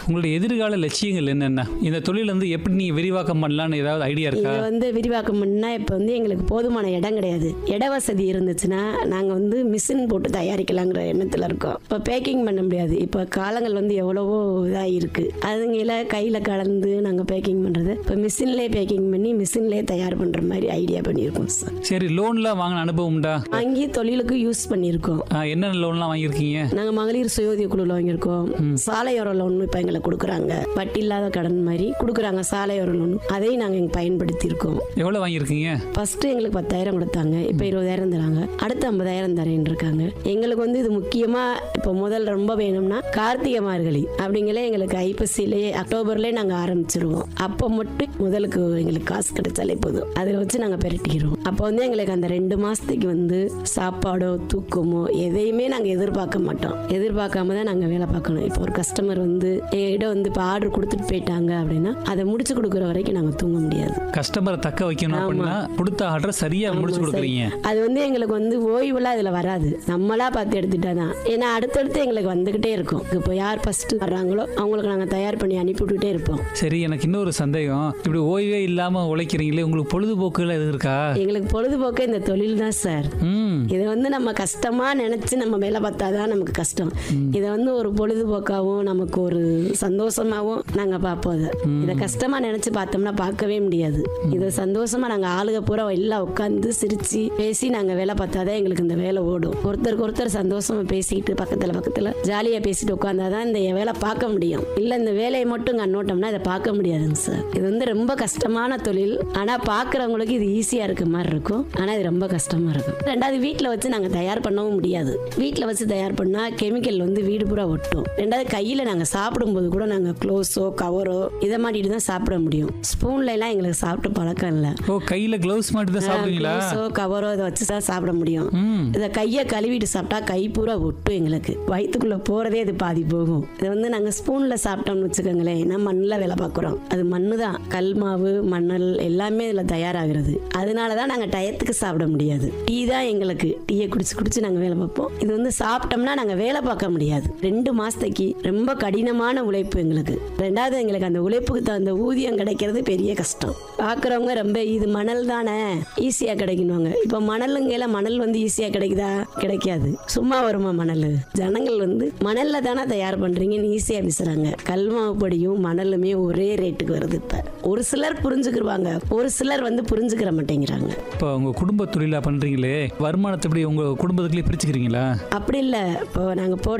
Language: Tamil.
உங்களுடைய எதிர்கால லட்சியங்கள் என்னென்ன இந்த தொழில் வந்து எப்படி நீங்க விரிவாக்கம் பண்ணலாம்னு ஏதாவது ஐடியா இருக்கா இதை வந்து விரிவாக்கம் பண்ணா இப்போ வந்து எங்களுக்கு போதுமான இடம் கிடையாது இட வசதி இருந்துச்சுன்னா நாங்கள் வந்து மிஷின் போட்டு தயாரிக்கலாங்கிற எண்ணத்தில் இருக்கோம் இப்போ பேக்கிங் பண்ண முடியாது இப்போ காலங்கள் வந்து எவ்வளவோ இதாக இருக்குது அதுங்கள கையில் கலந்து நாங்கள் பேக்கிங் பண்ணுறது இப்போ மிஷின்லேயே பேக்கிங் பண்ணி மிஷின்லேயே தயார் பண்ணுற மாதிரி ஐடியா பண்ணியிருக்கோம் சார் சரி லோன்லாம் வாங்கின அனுபவம் உண்டா வாங்கி தொழிலுக்கு யூஸ் பண்ணியிருக்கோம் ஆ, என்னென்ன லோன்லாம் வாங்கியிருக்கீங்க நாங்கள் மகளிர் சுயோதய குழுவில் வாங்கியிருக்கோம் சாலையோர லோன் இப்போ எங்களுக்கு கொடுக்குறாங்க வட்டி இல்லாத கடன் மாதிரி கொடுக்குறாங்க சாலையோர லோன் அதையும் நாங்கள் இங்கே பயன்படுத்தியிருக்கோம் எவ்வளோ வாங்கியிருக்கீங்க ஃபர்ஸ்ட் எங்களுக்கு பத்தாயிரம் கொடுத்தாங்க இப்போ இருபதாயிரம் தராங்க அடுத்து ஐம்பதாயிரம் தரேன் இருக்காங்க எங்களுக்கு வந்து இது முக்கியமா இப்போ முதல் ரொம்ப வேணும்னா கார்த்திகை மார்கழி அப்படிங்களே எங்களுக்கு ஐப்பசிலேயே அக்டோபர்லேயே நாங்கள் ஆரம்பிச்சிருவோம் அப்போ மட்டும் முதலுக்கு எங்களுக்கு காசு கிடைச்சாலே போதும் அதில் வச்சு நாங்கள் பெரட்டிக்கிறோம் அப்போ வந்து எங்களுக்கு அந்த ரெண்டு மாசத்துக்கு வந்து சாப்பாடோ தூக்கமோ எதையுமே நாங்கள் எதிர்பார்க்க மாட்டோம் எதிர்பார்க்காம தான் நாங்கள் வேலை பார்க்கணும் இப்போ ஒரு கஸ்டமர் வந்து எங்ககிட்ட வந்து இப்போ ஆர்டர் கொடுத்துட்டு போயிட்டாங்க அப்படின்னா அதை முடிச்சு கொடுக்குற வரைக்கும் நாங்கள் தூங்க முடியாது கஸ்டமரை தக்க வைக்கணும் அப்படின்னா கொடுத்த ஆர்டர் சரியா முடிச்சு கொடுக்குறீங்க அது வந்து எங்களுக்கு வந்து ஓய்வுலாம் இதுல வராது நம்மளா பார்த்து எடுத்துட்டா தான் ஏன்னா அடுத்தடுத்து எங்களுக்கு வந்துகிட்டே இருக்கும் இப்போ யார் ஃபர்ஸ்ட் வர்றாங்களோ அவங்களுக்கு நாங்க தயார் பண்ணி அனுப்பி விட்டுட்டே இருப்போம் சரி எனக்கு இன்னொரு சந்தேகம் இப்படி ஓய்வே இல்லாம உழைக்கிறீங்களே உங்களுக்கு பொழுதுபோக்குகள் எதுவும் இருக்கா எங்களுக்கு பொழுதுபோக்கு இந்த தொழில் தான் சார் ம் இதை வந்து நம்ம கஷ்டமா நினைச்சு நம்ம வேலை பார்த்தாதான் நமக்கு கஷ்டம் இதை வந்து ஒரு பொழுதுபோக்காவும் நமக்கு ஒரு சந்தோஷமாவும் நாங்க பார்ப்போம் அதை இதை கஷ்டமா நினைச்சு பார்த்தோம்னா பார்க்கவே முடியாது இதை சந்தோஷமா நாங்க ஆளுக பூரா எல்லாம் உட்காந்து சிரிச்சு பேசி நாங்க வேலை பார்த்தாதான் எங்களுக்கு இந்த வேலை ஓடும் ஒருத்தருக்கு ஒருத்தர் சந்தோஷமா பேசிக்கிட்டு பக்கத்துல பக்கத்துல ஜாலியா பேசிட்டு உட்காந்தாதான் இந்த வேலை பார்க்க முடியும் இல்ல இந்த வேலையை மட்டும் கண்ணோட்டம்னா இதை பார்க்க முடியாதுங்க சார் இது வந்து ரொம்ப கஷ்டமான தொழில் ஆனா பாக்குறவங்களுக்கு இது ஈஸியா இருக்க மாதிரி இருக்கும் ஆனா இது ரொம்ப கஷ்டமா இருக்கும் ரெண்டாவது வீட்ல வச்சு நாங்க தயார் பண்ணவும் முடியாது வீட்ல வச்சு தயார் பண்ணா கெமிக்கல் வந்து வீடு பூரா ஒட்டும் ரெண்டாவது கையில நாங்க சாப்பிடும்போது கூட நாங்க க்ளோஸோ கவரோ இதை மாட்டிட்டு தான் சாப்பிட முடியும் ஸ்பூன்ல எல்லாம் எங்களுக்கு சாப்பிட்டு பழக்கம் இல்லை ஓ கையில கிளவுஸ் மாட்டி தான் சாப்பிடுவீங்களா க்ளோஸோ கவரோ இதை வச்சு தான் சாப்பிட முடியும் ம் இதை கையை கழுவிட்டு சாப்பிட்டா கை பூரா ஒட்டும் எங்களுக்கு வயிற்றுக்குள்ள போறதே அது பாதி போகும் இதை வந்து நாங்க ஸ்பூன்ல சாப்பிட்டோம்னு வச்சுக்கோங்களேன் நான் மண்ணில் வேலை பார்க்குறோம் அது மண்ணு தான் கல் மாவு மணல் எல்லாமே இதில் தயாராகிறது அதனால தான் நாங்கள் டயத்துக்கு சாப்பிட முடியாது டீ தான் எங்களுக்கு டீயை குடிச்சு குடிச்சு நாங்கள் வேலை பார்ப்போம் இது வந்து சாப்பிட்டோம்னா நாங்கள் வேலை பார்க்க முடியாது ரெண்டு மாசத்துக்கு ரொம்ப கடினமான உழைப்பு எங்களுக்கு ரெண்டாவது எங்களுக்கு அந்த உழைப்புக்கு தகுந்த ஊதியம் கிடைக்கிறது பெரிய கஷ்டம் பார்க்குறவங்க ரொம்ப இது மணல் தானே ஈஸியாக கிடைக்கணுவாங்க இப்போ மணலுங்கையில மணல் வந்து ஈஸியாக கிடைக்குதா கிடைக்காது சும்மா வருமா மணல் ஜனங்கள் வந்து மணல்ல தானே தயார் பண்றீங்கன்னு ஈஸியாக பேசுறாங்க கல்மாவு பொடியும் மணலுமே ஒரே ரேட்டுக்கு வருது இப்போ ஒரு சிலர் புரிஞ்சுக்கிருவாங்க ஒரு சிலர் வந்து புரிஞ்சுக்கிற மாட்டேங்கிறாங்க இப்போ உங்க குடும்ப தொழிலா பண்றீங்களே வருமானத்தை எப்படி உங்க குடும்பத்துக்குள்ளே பிரிச்சுக்கிறீங்களா அப்படி இல்லை இப்போ நாங்கள் போடுற